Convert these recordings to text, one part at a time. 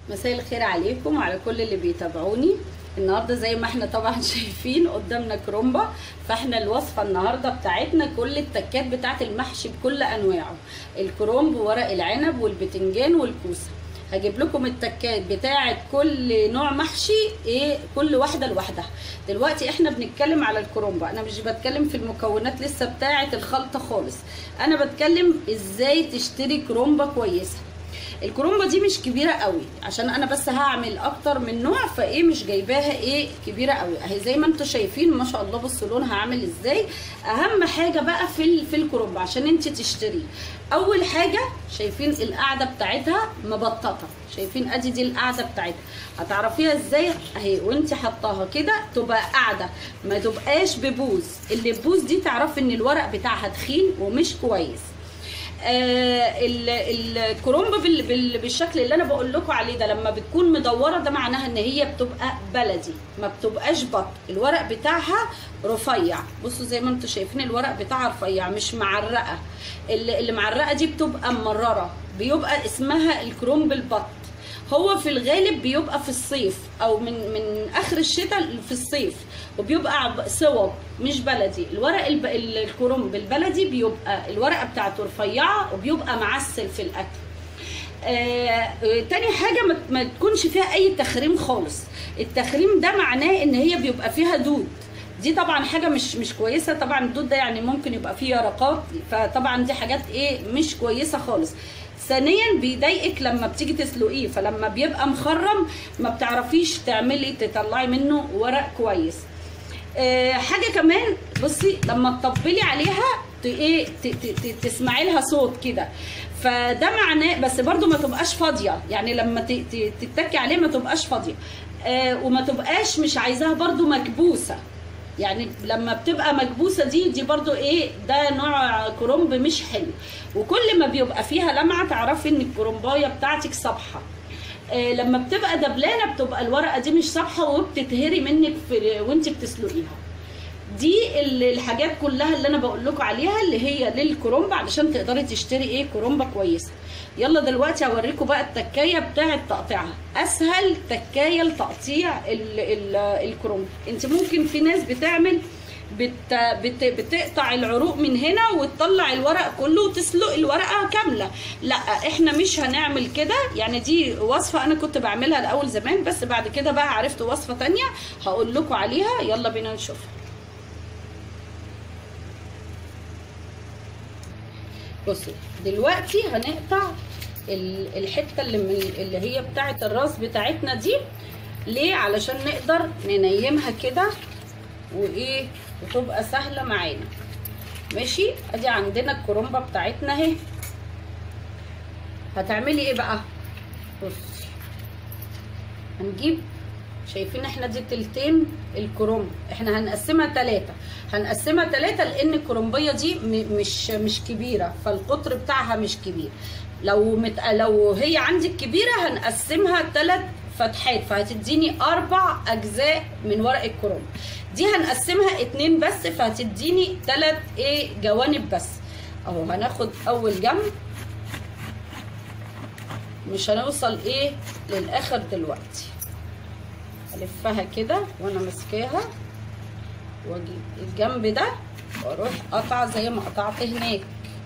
مساء الخير عليكم وعلى كل اللي بيتابعوني النهارده زي ما احنا طبعا شايفين قدامنا كرومبا فاحنا الوصفه النهارده بتاعتنا كل التكات بتاعت المحشي بكل انواعه الكرومب وورق العنب والبتنجان والكوسه هجيب لكم التكات بتاعت كل نوع محشي ايه كل واحده لوحدها دلوقتي احنا بنتكلم على الكرومبا انا مش بتكلم في المكونات لسه بتاعت الخلطه خالص انا بتكلم ازاي تشتري كرومبا كويسه الكرومبا دي مش كبيره قوي عشان انا بس هعمل اكتر من نوع فايه مش جايباها ايه كبيره قوي اهي زي ما انتم شايفين ما شاء الله بصوا لونها عامل ازاي اهم حاجه بقى في في الكرومبا عشان انت تشتريه اول حاجه شايفين القاعده بتاعتها مبططه شايفين ادي دي القاعده بتاعتها هتعرفيها ازاي اهي وانت حطاها كده تبقى قاعده ما تبقاش ببوز اللي ببوز دي تعرفي ان الورق بتاعها تخين ومش كويس آه الكرومب بال بال بالشكل اللي انا بقول لكم عليه ده لما بتكون مدوره ده معناها ان هي بتبقى بلدي ما بتبقاش بط الورق بتاعها رفيع بصوا زي ما انتم شايفين الورق بتاعها رفيع مش معرقه اللي, اللي معرقه دي بتبقى مرره بيبقى اسمها الكرومب البط هو في الغالب بيبقى في الصيف او من من اخر الشتاء في الصيف وبيبقى صوب مش بلدي الورق الب... الكرنب البلدي بيبقى الورقه بتاعته رفيعه وبيبقى معسل في الاكل آه، تاني حاجه ما, ما تكونش فيها اي تخريم خالص التخريم ده معناه ان هي بيبقى فيها دود دي طبعا حاجه مش مش كويسه طبعا الدود ده يعني ممكن يبقى فيه يرقات فطبعا دي حاجات ايه مش كويسه خالص ثانيا بيضايقك لما بتيجي تسلقيه فلما بيبقى مخرم ما بتعرفيش تعملي تطلعي منه ورق كويس أه حاجه كمان بصي لما تطبلي عليها ايه تسمعي لها صوت كده فده معناه بس برده ما تبقاش فاضيه يعني لما تتكي عليه ما تبقاش فاضيه أه وما تبقاش مش عايزاها برده مكبوسه يعني لما بتبقى مكبوسه دي دي برضو ايه ده نوع كرنب مش حلو وكل ما بيبقى فيها لمعه تعرفي ان الكرنبايه بتاعتك صبحه آه لما بتبقى دبلانه بتبقى الورقه دي مش صبحه وبتتهري منك في وانت بتسلقيها دي الحاجات كلها اللي انا بقول لكم عليها اللي هي للكرنب علشان تقدري تشتري ايه كرنبه كويسه يلا دلوقتي هوريكم بقى التكايه بتاعه تقطيعها اسهل تكايه لتقطيع الكرنب انت ممكن في ناس بتعمل بت بت بتقطع العروق من هنا وتطلع الورق كله وتسلق الورقه كامله لا احنا مش هنعمل كده يعني دي وصفه انا كنت بعملها الاول زمان بس بعد كده بقى عرفت وصفه تانية هقول لكم عليها يلا بينا نشوفها بصوا دلوقتي هنقطع الحته اللي من اللي هي بتاعه الراس بتاعتنا دي ليه علشان نقدر ننيمها كده وايه وتبقى سهله معانا ماشي ادي عندنا الكرومبه بتاعتنا اهي هتعملي ايه بقى بصي هنجيب شايفين احنا دي تلتين الكرومب احنا هنقسمها ثلاثة هنقسمها ثلاثة لان الكرومبية دي مش مش كبيرة فالقطر بتاعها مش كبير لو مت... لو هي عندك كبيرة هنقسمها ثلاث فتحات فهتديني اربع اجزاء من ورق الكرومب دي هنقسمها اتنين بس فهتديني ثلاث ايه جوانب بس اهو هناخد اول جنب مش هنوصل ايه للاخر دلوقتي الفها كده وانا ماسكاها واجيب الجنب ده واروح قطع زي ما قطعت هناك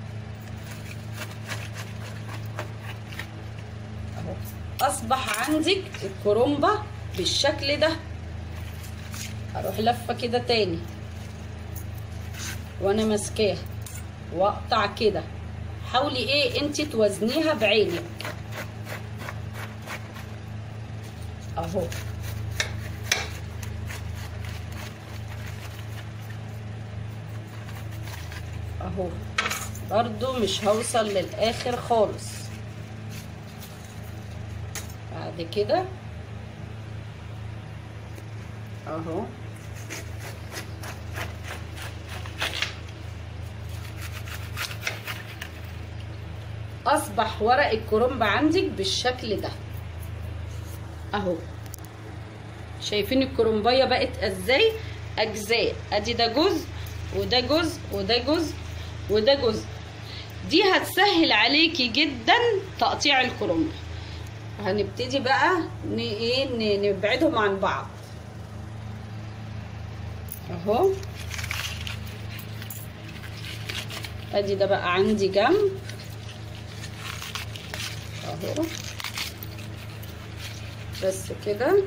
اهو اصبح عندك الكرومبه بالشكل ده اروح لفه كده تاني وانا ماسكاها واقطع كده حاولي ايه انت توازنيها بعينك اهو اهو برضو مش هوصل للاخر خالص بعد كده اهو اصبح ورق الكرنب عندك بالشكل ده اهو شايفين الكرنبايه بقت ازاي اجزاء ادي ده جزء وده جزء وده جزء وده جزء دي هتسهل عليكي جدا تقطيع الكرنب هنبتدي بقى ن- ايه ن- نبعدهم عن بعض اهو ادي ده بقى عندي جنب اهو بس كده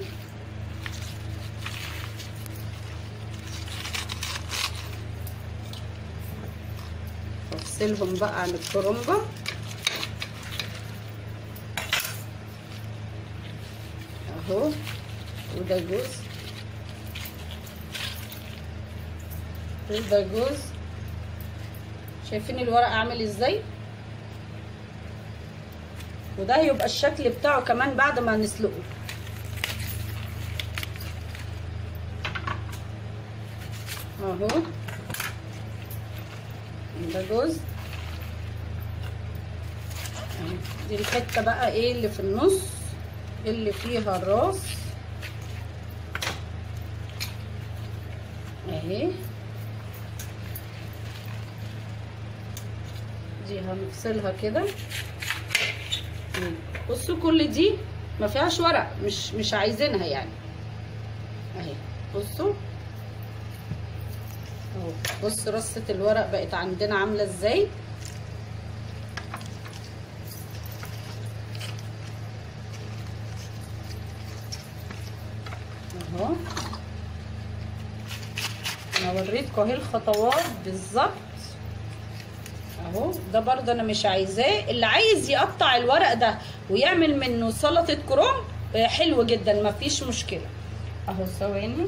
افصلهم بقى عن الكرنبة اهو وده جزء وده جزء شايفين الورق عامل ازاي وده هيبقى الشكل بتاعه كمان بعد ما نسلقه اهو ده جزء أهي. دي الحته بقى ايه اللي في النص اللي فيها الراس اهي دي هنفصلها كده بصوا كل دي ما فيهاش ورق مش مش عايزينها يعني اهي بصوا اهو بص رصة الورق بقت عندنا عاملة ازاي اهو انا وريتكم اهي الخطوات بالظبط اهو ده برضه انا مش عايزاه اللي عايز يقطع الورق ده ويعمل منه سلطه كرنب آه، حلو جدا مفيش مشكله اهو ثواني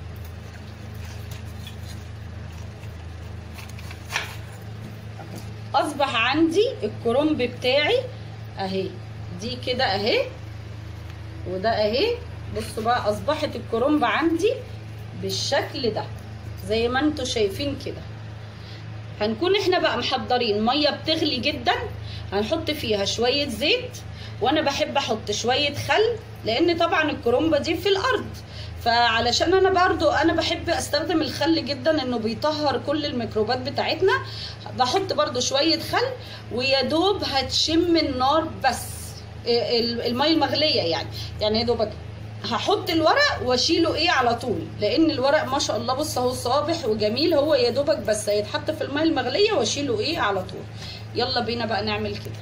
أهو. اصبح عندي الكرنب بتاعي اهي دي كده اهي وده اهي بصوا بقى اصبحت الكرنب عندي بالشكل ده زي ما انتوا شايفين كده هنكون احنا بقى محضرين ميه بتغلي جدا هنحط فيها شويه زيت وانا بحب احط شويه خل لان طبعا الكرومبه دي في الارض فعلشان انا برضو انا بحب استخدم الخل جدا انه بيطهر كل الميكروبات بتاعتنا بحط برضو شويه خل ويا دوب هتشم النار بس ال- الميه المغليه يعني يعني يا دوبك هحط الورق واشيله ايه على طول لان الورق ما شاء الله بص اهو صابح وجميل هو يا دوبك بس هيتحط في الميه المغليه واشيله ايه على طول يلا بينا بقى نعمل كده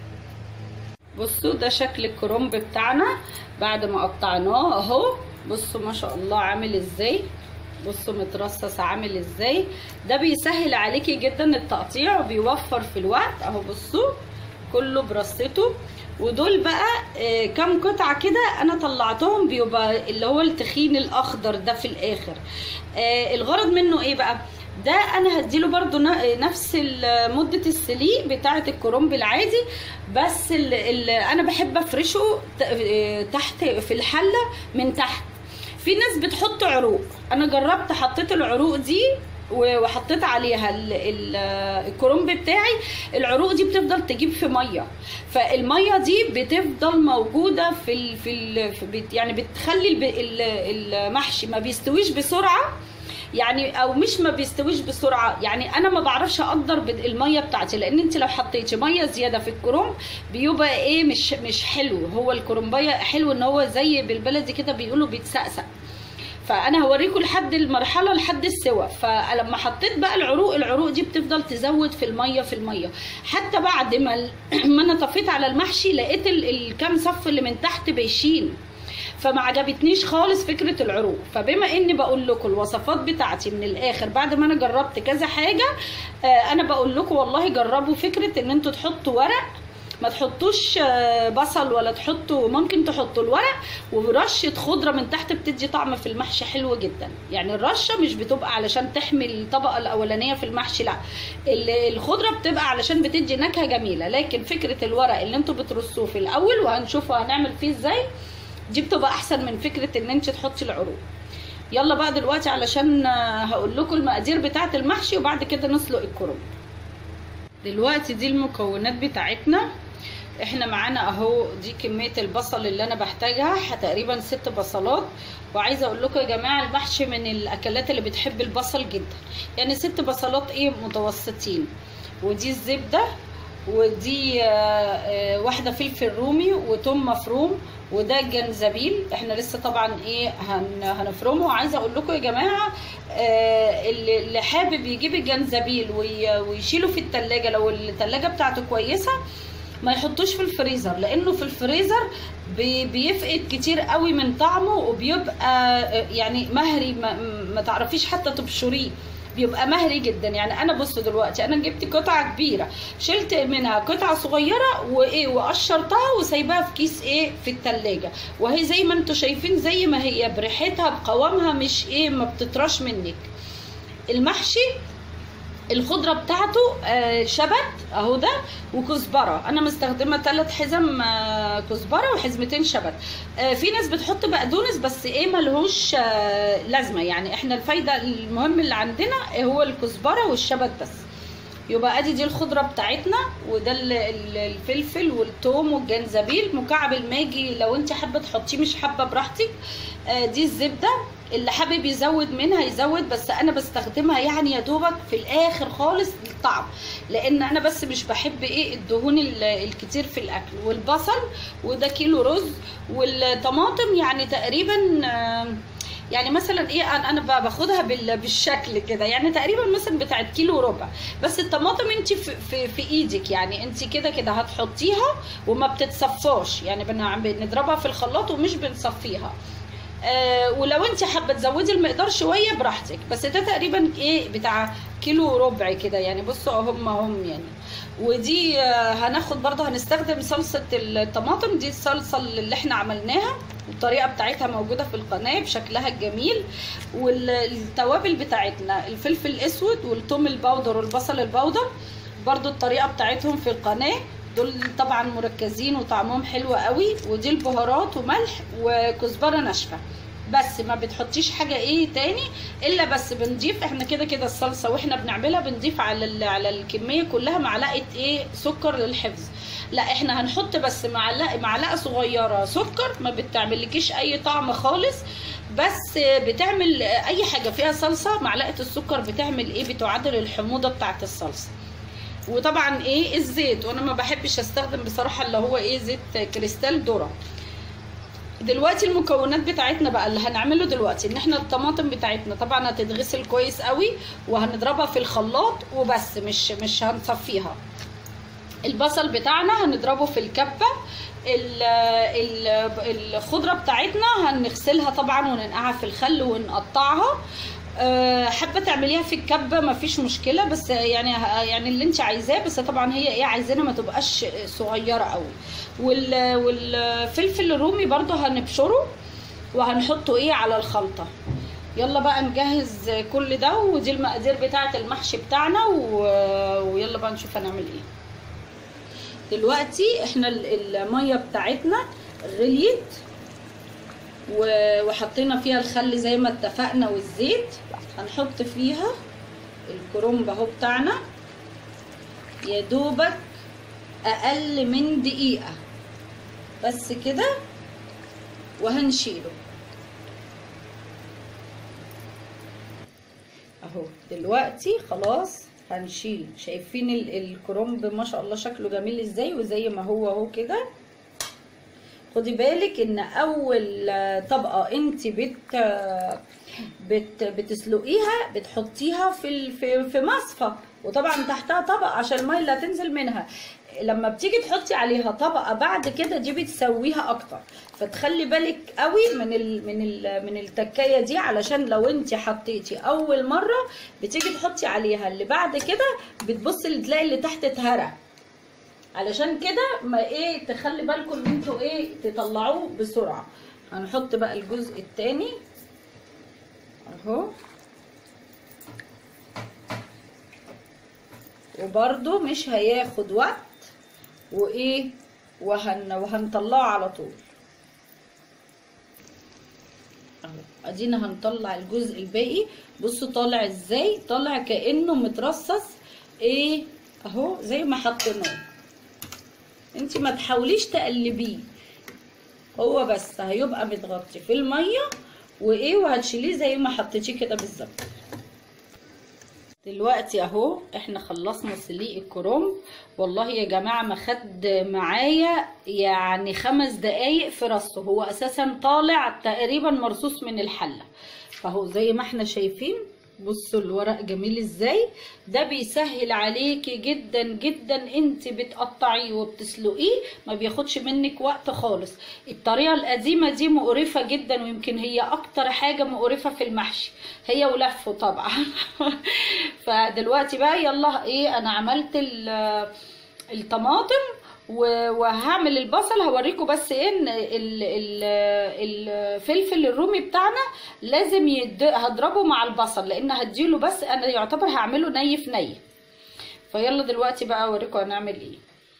بصوا ده شكل الكرنب بتاعنا بعد ما قطعناه اهو بصوا ما شاء الله عامل ازاي بصوا مترصص عامل ازاي ده بيسهل عليكي جدا التقطيع وبيوفر في الوقت اهو بصوا كله برصته ودول بقى آه، كام قطعه كده انا طلعتهم بيبقى اللي هو التخين الاخضر ده في الاخر آه، الغرض منه ايه بقى ده انا هديله برضو ن- نفس ال- مده السليق بتاعه الكرنب العادي بس ال ال انا بحب افرشه ت- آه، تحت في الحله من تحت في ناس بتحط عروق انا جربت حطيت العروق دي و- وحطيت عليها ال- ال- الكرنب بتاعي العروق دي بتفضل تجيب في ميه فالميه دي بتفضل موجوده في ال في, ال في بت- يعني بتخلي الب- ال- المحشي ما بيستويش بسرعه يعني او مش ما بيستويش بسرعه يعني انا ما بعرفش اقدر بد- الميه بتاعتي لان انت لو حطيتي ميه زياده في الكرنب بيبقى ايه مش مش حلو هو الكرنبايه حلو ان هو زي بالبلدي كده بيقولوا بيتسقسق فانا هوريكم لحد المرحله لحد السوا فلما حطيت بقى العروق العروق دي بتفضل تزود في الميه في الميه حتى بعد ما ال- ما انا طفيت على المحشي لقيت ال- الكام صف اللي من تحت بيشين فما عجبتنيش خالص فكره العروق فبما اني بقول لكم الوصفات بتاعتي من الاخر بعد ما انا جربت كذا حاجه آه، انا بقول لكم والله جربوا فكره ان انتوا تحطوا ورق ما تحطوش آه، بصل ولا تحطوا ممكن تحطوا الورق ورشه خضره من تحت بتدي طعم في المحشي حلو جدا يعني الرشه مش بتبقى علشان تحمي الطبقه الاولانيه في المحشي لا ال- الخضره بتبقى علشان بتدي نكهه جميله لكن فكره الورق اللي انتوا بترصوه في الاول وهنشوفه هنعمل فيه ازاي دي بتبقى احسن من فكره ان انت تحطي العروق يلا بقى دلوقتي علشان آه، هقول لكم المقادير بتاعه المحشي وبعد كده نسلق الكرنب دلوقتي دي المكونات بتاعتنا احنا معانا اهو دي كميه البصل اللي انا بحتاجها تقريبا ست بصلات وعايزه اقول لكم يا جماعه المحشي من الاكلات اللي بتحب البصل جدا يعني ست بصلات ايه متوسطين ودي الزبده ودي آه، آه، واحده فلفل رومي وتوم مفروم وده جنزبيل احنا لسه طبعا ايه هن هنفرمه وعايزه اقول لكم يا جماعه آه، اللي اللي حابب يجيب الجنزبيل وي- ويشيله في التلاجة لو التلاجة بتاعته كويسه ما يحطوش في الفريزر لانه في الفريزر بي- بيفقد كتير قوي من طعمه وبيبقى آه، يعني مهري ما, ما تعرفيش حتى تبشريه بيبقى مهري جدا يعني انا بصوا دلوقتي انا جبت قطعه كبيره شلت منها قطعه صغيره وايه وقشرتها وسايباها في كيس ايه في التلاجة وهي زي ما انتم شايفين زي ما هي بريحتها بقوامها مش ايه ما بتطرش منك المحشي الخضره بتاعته آه، شبت اهو ده وكزبره انا مستخدمه ثلاث حزم آه، كزبره وحزمتين شبت آه، في ناس بتحط بقدونس بس ايه ملهوش آه، لازمه يعني احنا الفايده المهم اللي عندنا هو الكزبره والشبت بس يبقى ادي دي الخضره بتاعتنا وده ال- ال- الفلفل والثوم والجنزبيل مكعب الماجي لو انت حابه تحطيه مش حابه براحتك آه، دي الزبده اللي حابب يزود منها يزود بس انا بستخدمها يعني يا دوبك في الاخر خالص للطعم لان انا بس مش بحب ايه الدهون ال- الكتير في الاكل والبصل وده كيلو رز والطماطم يعني تقريبا آه، يعني مثلا ايه انا انا ب- باخدها بال- بالشكل كده يعني تقريبا مثلا بتاعت كيلو وربع بس الطماطم انت في, في, في ايدك يعني انت كده كده هتحطيها وما بتتصفاش يعني بن- بنضربها في الخلاط ومش بنصفيها آه ولو انت حابه تزودي المقدار شويه براحتك بس ده تقريبا ايه بتاع كيلو وربع كده يعني بصوا هم هم يعني ودي آه هناخد برضه هنستخدم صلصه الطماطم دي الصلصه اللي احنا عملناها الطريقه بتاعتها موجوده في القناه بشكلها الجميل والتوابل بتاعتنا الفلفل الاسود والثوم البودر والبصل البودر برضو الطريقه بتاعتهم في القناه دول طبعا مركزين وطعمهم حلو قوي ودي البهارات وملح وكزبره ناشفه بس ما بتحطيش حاجه ايه تاني الا بس بنضيف احنا كده كده الصلصه واحنا بنعملها بنضيف على ال- على الكميه كلها معلقه ايه سكر للحفظ لا احنا هنحط بس معلقه معلقه صغيره سكر ما بتعملكيش اي طعم خالص بس بتعمل اي حاجه فيها صلصه معلقه السكر بتعمل ايه بتعادل الحموضه بتاعه الصلصه وطبعا ايه الزيت وانا ما بحبش استخدم بصراحه اللي هو ايه زيت كريستال ذره دلوقتي المكونات بتاعتنا بقى اللي هنعمله دلوقتي ان احنا الطماطم بتاعتنا طبعا هتتغسل كويس قوي وهنضربها في الخلاط وبس مش مش هنصفيها البصل بتاعنا هنضربه في الكبه ال- ال- الخضره بتاعتنا هنغسلها طبعا وننقعها في الخل ونقطعها أه، حابه تعمليها في الكبه مفيش مشكله بس يعني يعني اللي انت عايزاه بس طبعا هي ايه عايزينها ما تبقاش صغيره قوي وال- والفلفل الرومي برضو هنبشره وهنحطه ايه على الخلطه يلا بقى نجهز كل ده ودي المقادير بتاعه المحشي بتاعنا و- ويلا بقى نشوف هنعمل ايه دلوقتي احنا ال- الميه بتاعتنا غليت و- وحطينا فيها الخل زي ما اتفقنا والزيت هنحط فيها الكرنب اهو بتاعنا يا دوبك اقل من دقيقه بس كده وهنشيله اهو دلوقتي خلاص هنشيل شايفين ال- الكرنب ما شاء الله شكله جميل ازاي وزي ما هو اهو كده خدي بالك ان اول طبقه انت بت بت بتسلقيها بتحطيها في ال- في في مصفى وطبعا تحتها طبقه عشان الميه اللي هتنزل منها لما بتيجي تحطي عليها طبقه بعد كده دي بتسويها اكتر فتخلي بالك قوي من ال من ال من التكايه دي علشان لو انت حطيتي اول مره بتيجي تحطي عليها اللي بعد كده بتبصي اللي تلاقي اللي تحت اتهرى علشان كده ما ايه تخلي بالكم ان انتوا ايه تطلعوه بسرعه هنحط بقى الجزء التاني اهو وبرده مش هياخد وقت وايه وهن وهنطلعه على طول اهو ادينا هنطلع الجزء الباقي بصوا طالع ازاي طالع كانه مترصص ايه اهو زي ما حطيناه انت ما تحاوليش تقلبيه هو بس هيبقى متغطي في الميه وايه وهتشيليه زي ما حطيتيه كده بالظبط دلوقتي اهو احنا خلصنا سليق الكرنب والله يا جماعة ما خد معايا يعني خمس دقايق في رصه هو اساسا طالع تقريبا مرصوص من الحلة فهو زي ما احنا شايفين بصوا الورق جميل ازاي ده بيسهل عليكي جدا جدا انت بتقطعيه وبتسلقيه ما بياخدش منك وقت خالص الطريقه القديمه دي مقرفه جدا ويمكن هي اكتر حاجه مقرفه في المحشي هي ولفه طبعا فدلوقتي بقى يلا ايه انا عملت الطماطم وهعمل البصل هوريكم بس ايه ان الفلفل الرومي بتاعنا لازم يد... هضربه مع البصل لان هديله بس انا يعتبر هعمله ني في ني فيلا دلوقتي بقى اوريكم هنعمل ايه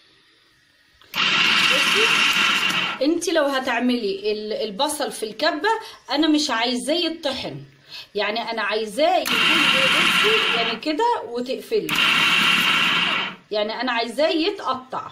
انت لو هتعملي البصل في الكبه انا مش عايزاه يطحن يعني انا عايزاه يكون بصي يعني كده وتقفلي يعني انا عايزاه يتقطع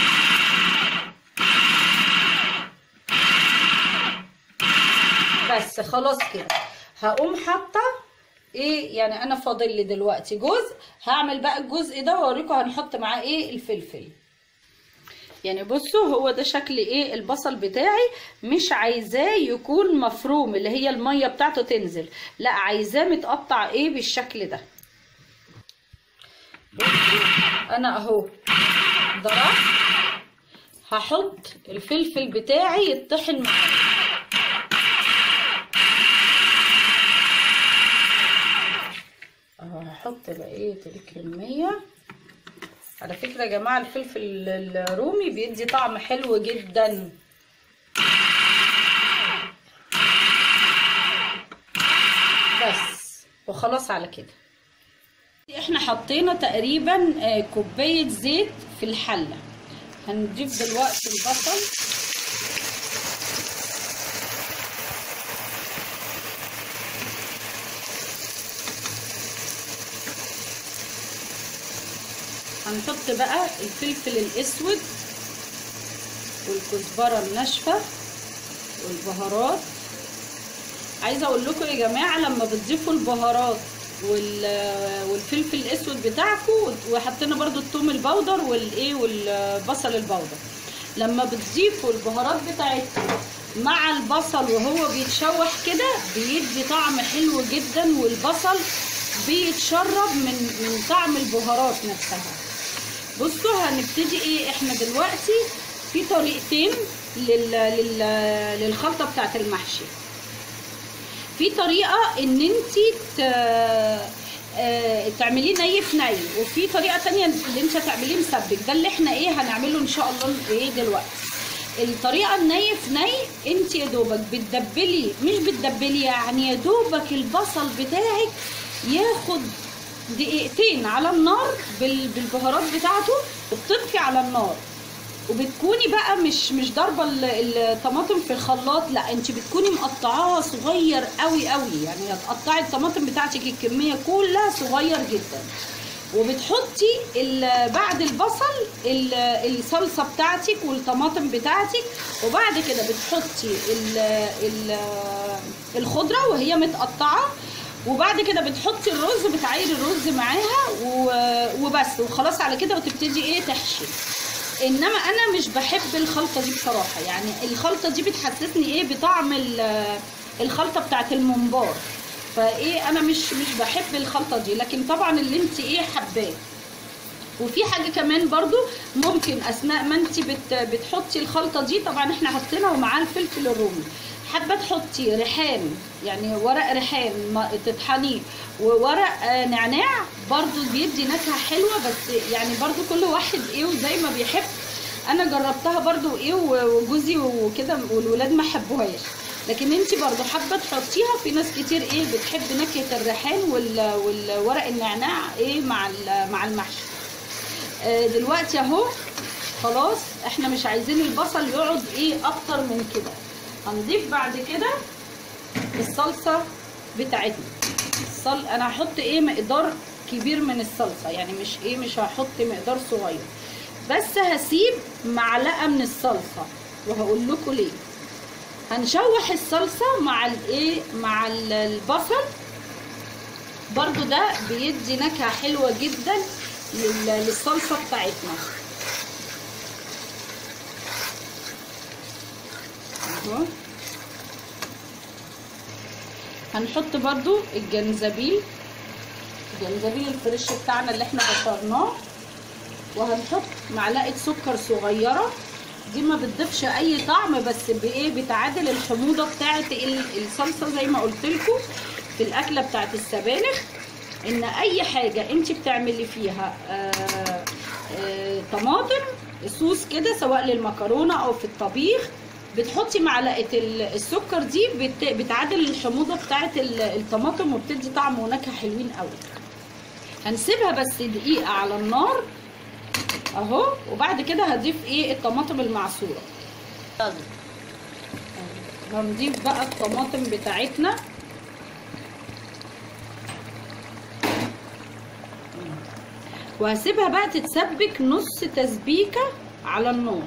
بس خلاص كده هقوم حاطه ايه يعني انا فاضل لي دلوقتي جزء هعمل بقى الجزء ده واوريكم هنحط معاه ايه الفلفل يعني بصوا هو ده شكل ايه البصل بتاعي مش عايزاه يكون مفروم اللي هي الميه بتاعته تنزل لا عايزاه متقطع ايه بالشكل ده انا اهو ضربت هحط الفلفل بتاعي يتطحن معايا اهو هحط بقيه الكميه على فكره يا جماعه الفلفل الرومي بيدي طعم حلو جدا بس وخلاص على كده احنا حطينا تقريبا كوبايه زيت في الحله هنضيف دلوقتي البصل هنحط بقى الفلفل الاسود والكزبره الناشفه والبهارات عايزه اقول لكم يا جماعه لما بتضيفوا البهارات والفلفل الاسود بتاعكم وحطينا برده الثوم البودر والايه والبصل البودر لما بتضيفوا البهارات بتاعتكم مع البصل وهو بيتشوح كده بيدي طعم حلو جدا والبصل بيتشرب من من طعم البهارات نفسها بصوا هنبتدي ايه احنا دلوقتي في طريقتين لل... لل... للخلطه بتاعت المحشي في طريقه ان انت ت... آه... تعمليه ني في ني وفي طريقه تانية اللي انت هتعمليه مسبك ده اللي احنا ايه هنعمله ان شاء الله ايه دلوقتي الطريقه الني في ني انت يا دوبك بتدبلي مش بتدبلي يعني يا دوبك البصل بتاعك ياخد دقيقتين على النار بالبهارات بتاعته وبتطفي على النار وبتكوني بقى مش مش ضاربه الطماطم في الخلاط لا انت بتكوني مقطعاها صغير قوي قوي يعني هتقطعي الطماطم بتاعتك الكميه كلها صغير جدا وبتحطي بعد البصل الصلصه بتاعتك والطماطم بتاعتك وبعد كده بتحطي الخضره وهي متقطعه وبعد كده بتحطي الرز بتعايري الرز معاها وبس وخلاص على كده وتبتدي ايه تحشي انما انا مش بحب الخلطه دي بصراحه يعني الخلطه دي بتحسسني ايه بطعم الخلطه بتاعت الممبار فايه انا مش مش بحب الخلطه دي لكن طبعا اللي انت ايه حباه وفي حاجه كمان برضو ممكن اثناء ما انت بت بتحطي الخلطه دي طبعا احنا حطينا ومعاه الفلفل الرومي حابه تحطي ريحان يعني ورق ريحان تطحنيه وورق نعناع برضو بيدي نكهه حلوه بس يعني برضو كل واحد ايه وزي ما بيحب انا جربتها برضو ايه وجوزي وكده والولاد ما حبوهاش لكن انت برضو حابه تحطيها في ناس كتير ايه بتحب نكهه الريحان والورق النعناع ايه مع مع المحشي دلوقتي اهو خلاص احنا مش عايزين البصل يقعد ايه اكتر من كده هنضيف بعد كده الصلصه بتاعتنا الصل انا هحط ايه مقدار كبير من الصلصه يعني مش ايه مش هحط مقدار صغير بس هسيب معلقه من الصلصه وهقول لكم ليه هنشوح الصلصه مع الايه مع البصل برضو ده بيدي نكهه حلوه جدا لل- للصلصه بتاعتنا اهو هنحط برضو الجنزبيل الجنزبيل الفريش بتاعنا اللي احنا بشرناه وهنحط معلقه سكر صغيره دي ما بتضيفش اي طعم بس بايه بتعادل الحموضه بتاعه ال- الصلصه زي ما قلت لكم في الاكله بتاعه السبانخ ان اي حاجه انت بتعملي فيها آه آه طماطم صوص كده سواء للمكرونه او في الطبيخ بتحطي معلقه ال- السكر دي بت- بتعادل الحموضه بتاعه ال- الطماطم وبتدي طعم ونكهه حلوين قوي هنسيبها بس دقيقه على النار اهو وبعد كده هضيف ايه الطماطم المعصوره هنضيف بقى الطماطم بتاعتنا وهسيبها بقى تتسبك نص تسبيكه على النار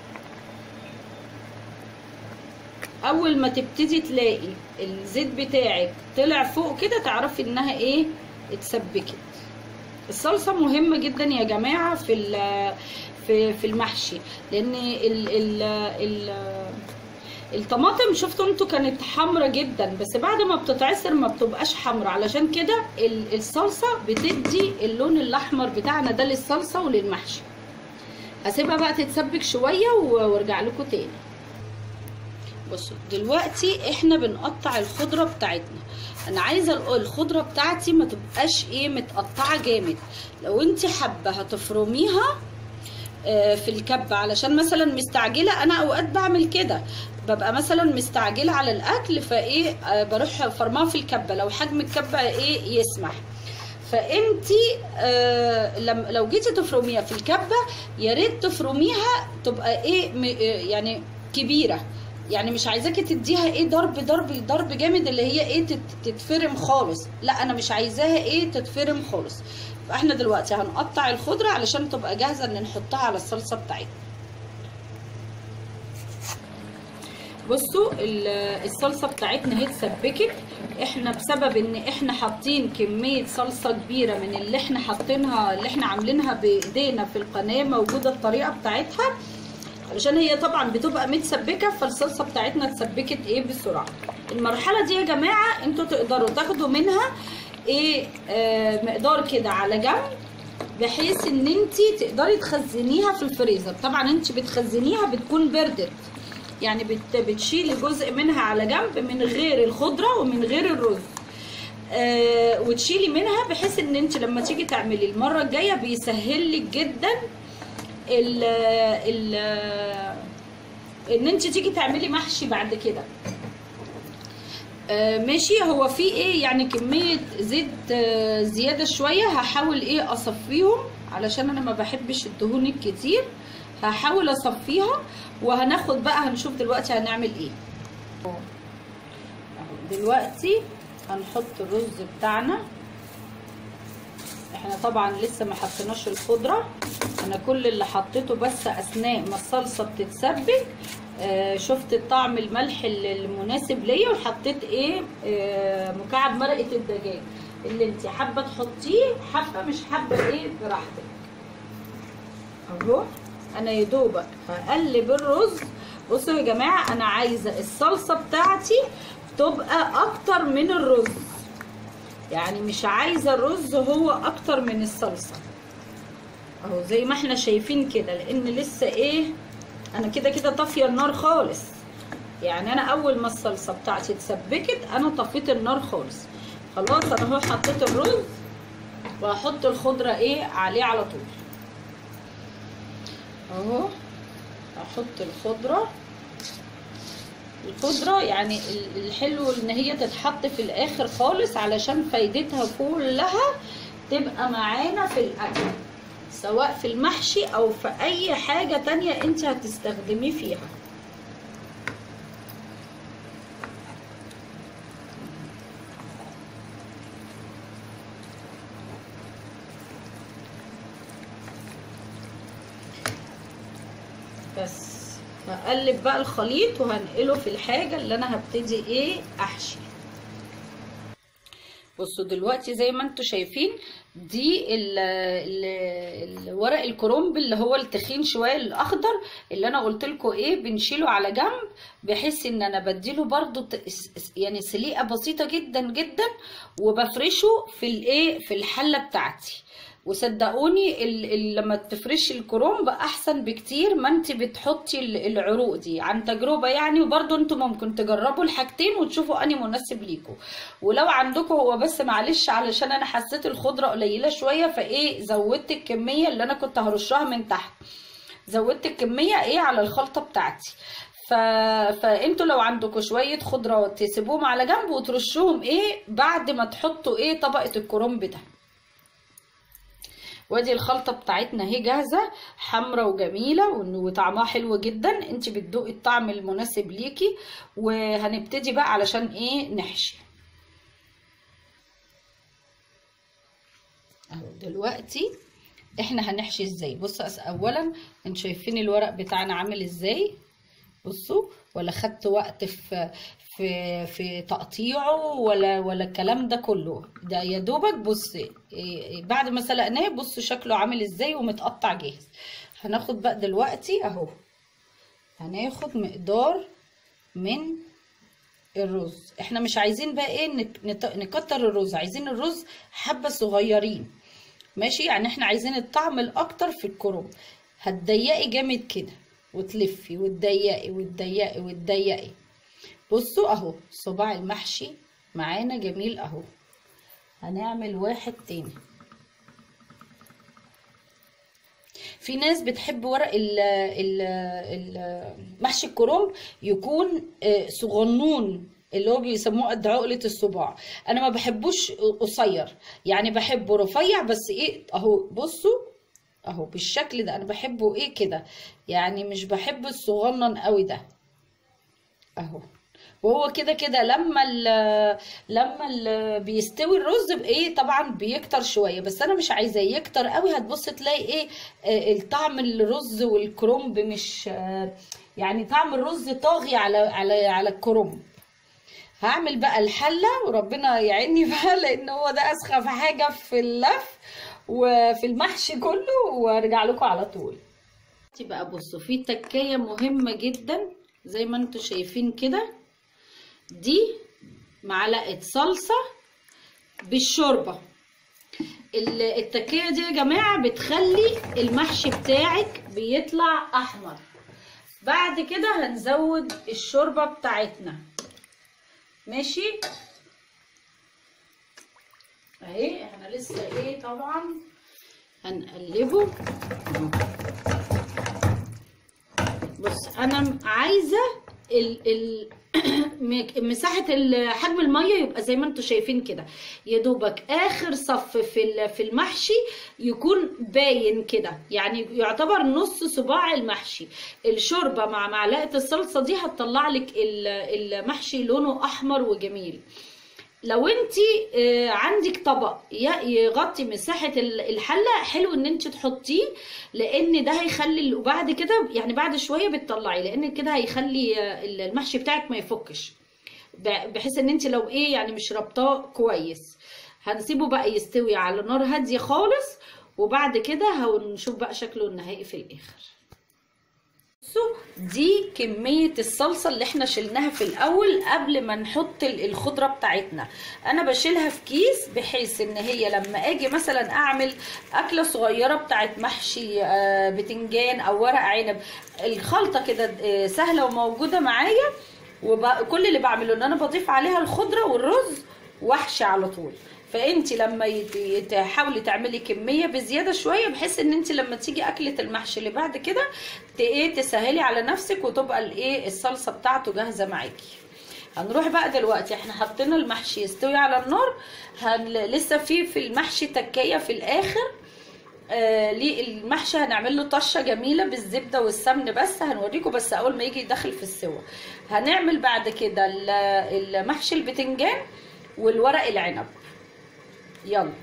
اول ما تبتدي تلاقي الزيت بتاعك طلع فوق كده تعرفي انها ايه اتسبكت الصلصه مهمه جدا يا جماعه في ال- في في المحشي لان ال ال ال الطماطم شفتوا انتوا كانت حمرة جدا بس بعد ما بتتعصر ما بتبقاش حمرة علشان كده ال- الصلصة بتدي اللون الاحمر بتاعنا ده للصلصة وللمحشي هسيبها بقى تتسبك شوية و- وارجع لكم تاني بصوا دلوقتي احنا بنقطع الخضرة بتاعتنا انا عايزة ال- الخضرة بتاعتي ما تبقاش ايه متقطعة جامد لو انت حابة هتفرميها آه، في الكبة علشان مثلا مستعجلة انا اوقات بعمل كده ببقى مثلا مستعجلة على الاكل فايه آه، بروح فرماها في الكبة لو حجم الكبة ايه يسمح فانتي آه لم لو جيتي تفرميها في الكبه يا ريت تفرميها تبقى ايه م- آه، يعني كبيره يعني مش عايزاكي تديها ايه ضرب ضرب ضرب جامد اللي هي ايه تت- تتفرم خالص لا انا مش عايزاها ايه تتفرم خالص فاحنا دلوقتي هنقطع الخضره علشان تبقى جاهزه ان نحطها على الصلصه بتاعتنا بصوا ال- الصلصه بتاعتنا اهي اتسبكت احنا بسبب ان احنا حاطين كميه صلصه كبيره من اللي احنا حاطينها اللي احنا عاملينها بايدينا في القناه موجوده الطريقه بتاعتها علشان هي طبعا بتبقى متسبكه فالصلصه بتاعتنا اتسبكت ايه بسرعه المرحله دي يا جماعه انتوا تقدروا تاخدوا منها ايه آه مقدار كده على جنب بحيث ان انت تقدري تخزنيها في الفريزر طبعا انت بتخزنيها بتكون بردت يعني بت بتشيلي جزء منها على جنب من غير الخضره ومن غير الرز آه وتشيلي منها بحيث ان انت لما تيجي تعملي المره الجايه بيسهل لك جدا ال ال ان انت تيجي تعملي محشي بعد كده آه، ماشي هو في ايه يعني كمية زيت آه، زيادة شوية هحاول ايه اصفيهم علشان انا ما بحبش الدهون الكتير هحاول اصفيها وهناخد بقى هنشوف دلوقتي هنعمل ايه أهو دلوقتي هنحط الرز بتاعنا احنا طبعا لسه ما حطيناش الخضره انا كل اللي حطيته بس اثناء ما الصلصه بتتسبك آه شفت الطعم الملح ال- المناسب ليا وحطيت ايه آه مكعب مرقه الدجاج اللي انت حابه تحطيه حابه مش حابه ايه براحتك اهو انا يا دوبك هقلب الرز بصوا يا جماعه انا عايزه الصلصه بتاعتي تبقى اكتر من الرز يعني مش عايزه الرز هو اكتر من الصلصه اهو زي ما احنا شايفين كده لان لسه ايه انا كده كده طافيه النار خالص يعني انا اول ما الصلصه بتاعتي اتسبكت انا طفيت النار خالص خلاص انا اهو حطيت الرز وهحط الخضره ايه عليه على طول اهو احط الخضره الخضرة يعني ال- الحلو ان هي تتحط في الاخر خالص علشان فايدتها كلها تبقى معانا في الاكل سواء في المحشي او في اي حاجة تانية انت هتستخدميه فيها بس هقلب بقى الخليط وهنقله في الحاجة اللي انا هبتدي ايه احشي بصوا دلوقتي زي ما انتوا شايفين دي ال ال الورق الكرنب اللي هو التخين شويه الاخضر اللي انا قلت لكم ايه بنشيله على جنب بحيث ان انا بديله برضو ت- يعني سليقه بسيطه جدا جدا وبفرشه في الايه في الحله بتاعتي وصدقوني ال ال لما تفرشي الكرنب احسن بكتير ما انت بتحطي ال- العروق دي عن تجربه يعني وبرضو انتوا ممكن تجربوا الحاجتين وتشوفوا اني مناسب ليكم ولو عندكم هو بس معلش علشان انا حسيت الخضره قليله شويه فايه زودت الكميه اللي انا كنت هرشها من تحت زودت الكميه ايه على الخلطه بتاعتي ف... فانتوا لو عندكم شويه خضروات تسيبوهم على جنب وترشوهم ايه بعد ما تحطوا ايه طبقه الكرنب ده وادي الخلطه بتاعتنا اهي جاهزه حمرا وجميله وإن- وطعمها حلو جدا انت بتدوقي الطعم المناسب ليكي وهنبتدي بقى علشان ايه نحشي اهو دلوقتي احنا هنحشي ازاي بصوا أس- اولا انتوا شايفين الورق بتاعنا عامل ازاي بصوا ولا خدت وقت في في في تقطيعه ولا ولا الكلام ده كله ده يا دوبك بص إيه- إيه بعد ما سلقناه بصوا شكله عامل ازاي ومتقطع جاهز هناخد بقى دلوقتي اهو هناخد مقدار من الرز احنا مش عايزين بقى ايه نك- نت- نكتر الرز عايزين الرز حبة صغيرين ماشي يعني احنا عايزين الطعم الاكتر في الكرنب هتضيقي جامد كده وتلفي وتضيقي وتضيقي وتضيقي بصوا اهو صباع المحشي معانا جميل اهو هنعمل واحد تاني في ناس بتحب ورق ال ال ال محشي الكرنب يكون آه، صغنون اللي هو بيسموه قد عقلة الصباع انا ما بحبوش قصير يعني بحبه رفيع بس ايه اهو بصوا اهو بالشكل ده انا بحبه ايه كده يعني مش بحب الصغنن قوي ده اهو وهو كده كده لما ال لما ال بيستوي الرز بايه طبعا بيكتر شويه بس انا مش عايزاه يكتر قوي هتبص تلاقي ايه آه، الطعم الرز والكرنب مش آه، يعني طعم الرز طاغي على على على الكرنب هعمل بقى الحله وربنا يعيني بقى لان هو ده اسخف حاجه في اللف وفي المحشي كله وارجع لكم على طول دلوقتي بقى بصوا في تكايه مهمه جدا زي ما انتوا شايفين كده دي معلقه صلصه بالشوربه ال- التكايه دي يا جماعه بتخلي المحشي بتاعك بيطلع احمر بعد كده هنزود الشوربه بتاعتنا ماشي اهي احنا لسه ايه طبعا هنقلبه اهو. بص انا عايزه ال ال مك- مساحه ال- حجم الميه يبقى زي ما انتوا شايفين كده يا دوبك اخر صف في ال- في المحشي يكون باين كده يعني يعتبر نص صباع المحشي الشوربه مع معلقه الصلصه دي هتطلع لك ال- المحشي لونه احمر وجميل لو انت عندك طبق ي- يغطي مساحه ال- الحله حلو ان انت تحطيه لان ده هيخلي وبعد كده يعني بعد شويه بتطلعي لان كده هيخلي آه، المحشي بتاعك ما يفكش ب- بحيث ان انت لو ايه يعني مش ربطاه كويس هنسيبه بقى يستوي على نار هاديه خالص وبعد كده هنشوف بقى شكله النهائي في الاخر بصوا دي كمية الصلصة اللي احنا شلناها في الأول قبل ما نحط ال- الخضرة بتاعتنا أنا بشيلها في كيس بحيث إن هي لما أجي مثلا أعمل أكلة صغيرة بتاعت محشي آه، بتنجان أو ورق عنب الخلطة كده آه، سهلة وموجودة معايا وكل اللي بعمله إن أنا بضيف عليها الخضرة والرز واحشي على طول فانت لما يت- يت- تحاولي تعملي كميه بزياده شويه بحيث ان انت لما تيجي اكله المحشي اللي بعد كده ت- ايه تسهلي على نفسك وتبقى الايه الصلصه بتاعته جاهزه معاكي هنروح بقى دلوقتي احنا حطينا المحشي يستوي على النار هن... لسه في في المحشي تكايه في الاخر آه ليه المحشي هنعمل له طشه جميله بالزبده والسمن بس هنوريكم بس اول ما يجي يدخل في السوا هنعمل بعد كده ال- المحشي البتنجان والورق العنب يلا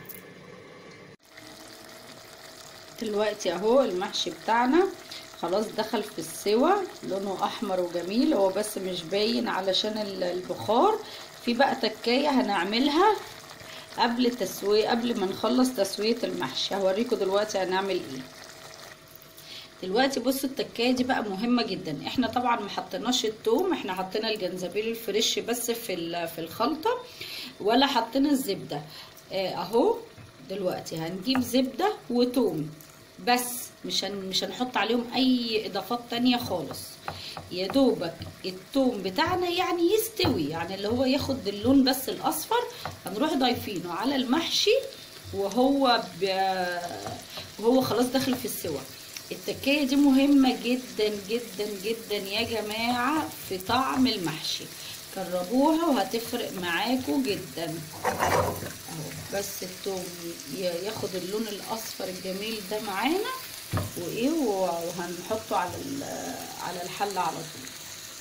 دلوقتي اهو المحشي بتاعنا خلاص دخل في السوا لونه احمر وجميل هو بس مش باين علشان ال- البخار في بقى تكايه هنعملها قبل تسويه قبل ما نخلص تسويه المحشي هوريكم دلوقتي هنعمل ايه دلوقتي بصوا التكايه دي بقى مهمه جدا احنا طبعا ما حطيناش التوم احنا حطينا الجنزبيل الفريش بس في في الخلطه ولا حطينا الزبده اه اهو دلوقتي هنجيب زبده وتوم بس مش هن مش هنحط عليهم اي اضافات تانية خالص يا دوبك التوم بتاعنا يعني يستوي يعني اللي هو ياخد اللون بس الاصفر هنروح ضايفينه على المحشي وهو ب... وهو خلاص داخل في السوا التكايه دي مهمه جدا جدا جدا يا جماعه في طعم المحشي جربوها وهتفرق معاكم جدا اهو بس التوم ياخد اللون الاصفر الجميل ده معانا وايه وهنحطه على على الحله على طول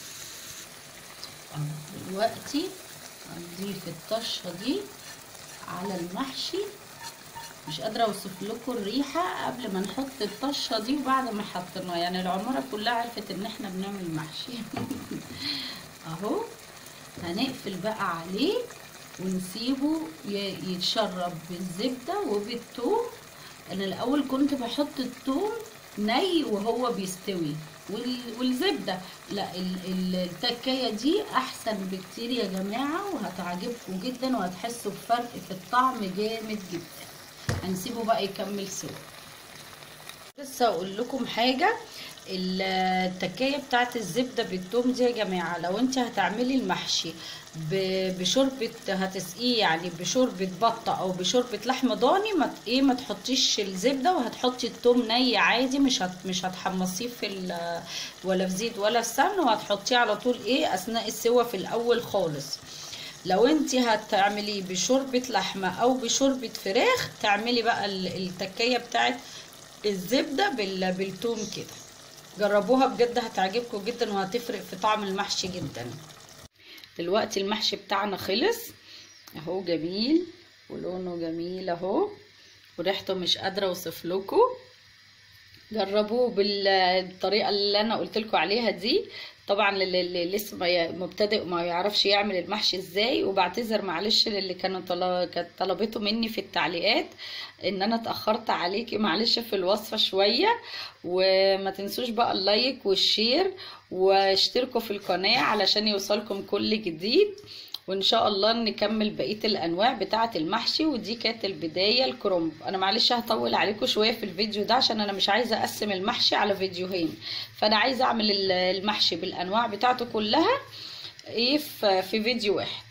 دلوقتي هنضيف الطشه دي على المحشي مش قادره اوصف لكم الريحه قبل ما نحط الطشه دي وبعد ما حطيناها يعني العماره كلها عرفت ان احنا بنعمل محشي اهو هنقفل بقى عليه ونسيبه يتشرب بالزبده وبالثوم انا الاول كنت بحط الثوم ني وهو بيستوي والزبده لا التكايه دي احسن بكتير يا جماعه وهتعجبكم جدا وهتحسوا بفرق في الطعم جامد جدا هنسيبه بقى يكمل سوا لسه اقول لكم حاجه التكايه بتاعت الزبده بالثوم دي يا جماعه لو انت هتعملي المحشي بشوربه هتسقيه يعني بشوربه بطه او بشوربه لحم ضاني ما ايه ما تحطيش الزبده وهتحطي الثوم ني عادي مش هت مش هتحمصيه في ولا في زيت ولا في سمن وهتحطيه على طول ايه اثناء السوا في الاول خالص لو انت هتعمليه بشوربه لحمه او بشوربه فراخ تعملي بقى التكايه بتاعت الزبده بالثوم كده جربوها بجد هتعجبكم جدا وهتفرق في طعم المحشي جدا دلوقتي المحشي بتاعنا خلص اهو جميل ولونه جميل اهو وريحته مش قادره اوصف لكم جربوه بالطريقه اللي انا قلت لكم عليها دي طبعا اللي لسه مبتدئ ما يعرفش يعمل المحشي ازاي وبعتذر معلش للي كانوا كانت طلبته مني في التعليقات ان انا اتاخرت عليكي معلش في الوصفه شويه وما تنسوش بقى اللايك والشير واشتركوا في القناه علشان يوصلكم كل جديد وان شاء الله نكمل بقيه الانواع بتاعه المحشي ودي كانت البدايه الكرنب انا معلش هطول عليكم شويه في الفيديو ده عشان انا مش عايزه اقسم المحشي على فيديوهين فانا عايزه اعمل المحشي بالانواع بتاعته كلها ايه في فيديو واحد